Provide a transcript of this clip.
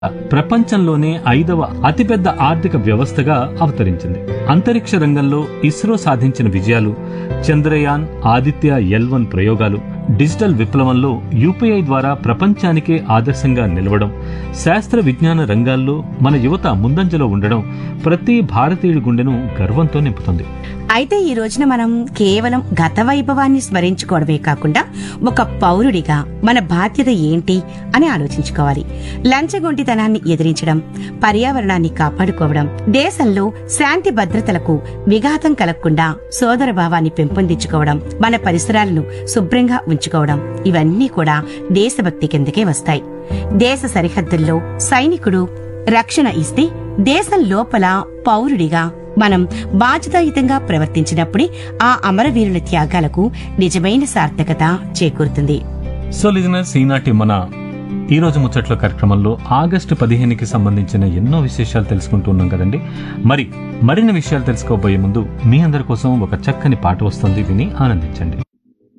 ప్రపంచంలోనే ఐదవ అతిపెద్ద ఆర్థిక వ్యవస్థగా అవతరించింది అంతరిక్ష రంగంలో ఇస్రో సాధించిన విజయాలు చంద్రయాన్ ఆదిత్య ఎల్ వన్ ప్రయోగాలు డిజిటల్ విప్లవంలో యూపీఐ ద్వారా ప్రపంచానికే ఆదర్శంగా నిలవడం శాస్త్ర విజ్ఞాన రంగాల్లో మన యువత ముందంజలో ఉండడం ప్రతి భారతీయుడి గుండెను గర్వంతో నింపుతుంది అయితే ఈ రోజున మనం కేవలం గత వైభవాన్ని స్మరించుకోవడమే కాకుండా ఒక పౌరుడిగా మన బాధ్యత ఏంటి అని ఆలోచించుకోవాలి లంచగొంటితనాన్ని ఎదిరించడం పర్యావరణాన్ని కాపాడుకోవడం దేశంలో శాంతి భద్రతలకు విఘాతం కలగకుండా సోదర భావాన్ని పెంపొందించుకోవడం మన పరిసరాలను శుభ్రంగా ఉంచుకోవడం ఇవన్నీ కూడా దేశభక్తి కిందకే వస్తాయి దేశ సరిహద్దుల్లో సైనికుడు రక్షణ ఇస్తే దేశం లోపల పౌరుడిగా మనం బాధ్యతాయుతంగా ప్రవర్తించినప్పుడే ఆ అమరవీరుల త్యాగాలకు నిజమైన సార్థకత చేకూరుతుంది సో లిజనర్స్ ఈనాటి మన ఈ రోజు ముచ్చట్ల కార్యక్రమంలో ఆగస్టు పదిహేనుకి సంబంధించిన ఎన్నో విశేషాలు తెలుసుకుంటూ ఉన్నాం కదండి మరి మరిన్ని విషయాలు తెలుసుకోబోయే ముందు మీ అందరి కోసం ఒక చక్కని పాట వస్తుంది విని ఆనందించండి